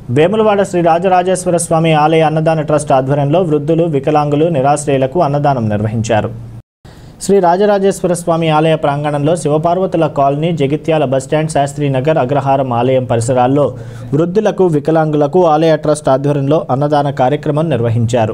వేములవాడ శ్రీ రాజరాజేశ్వర స్వామి ఆలయ అన్నదాన ట్రస్ట్ ఆధ్వర్యంలో వృద్ధులు వికలాంగులు నిరాశ్రయులకు అన్నదానం నిర్వహించారు శ్రీ రాజరాజేశ్వర స్వామి ఆలయ ప్రాంగణంలో శివపార్వతుల కాలనీ జగిత్యాల బస్టాండ్ శాస్త్రీనగర్ అగ్రహారం ఆలయం పరిసరాల్లో వృద్ధులకు వికలాంగులకు ఆలయ ట్రస్ట్ ఆధ్వర్యంలో అన్నదాన కార్యక్రమం నిర్వహించారు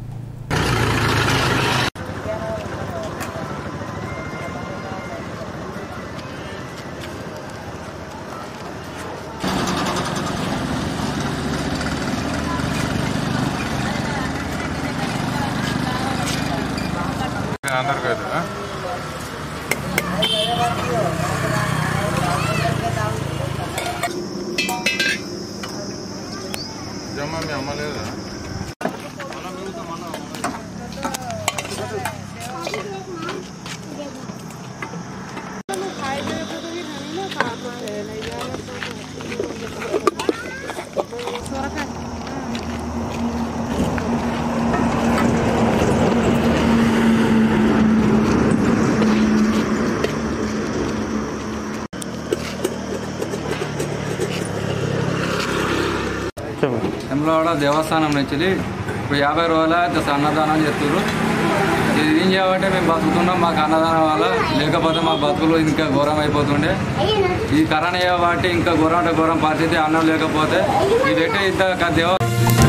అందరికి అవుతుందా జమ్మ మీ అమ్మ లేదా వెమ్లవాడ దేవస్థానం నుంచి ఇప్పుడు యాభై రోజుల జస్ట్ అన్నదానం చేస్తారు ఇది ఏం చేయబట్టే మేము బతుకుతున్నాం మాకు అన్నదానం వల్ల లేకపోతే మా బతుకులు ఇంకా ఘోరం అయిపోతుండే ఈ కరోనా చేయబట్టి ఇంకా ఘోరం అంటే ఘోరం పరిస్థితి అన్నం లేకపోతే ఇది పెట్టి ఇంత దేవ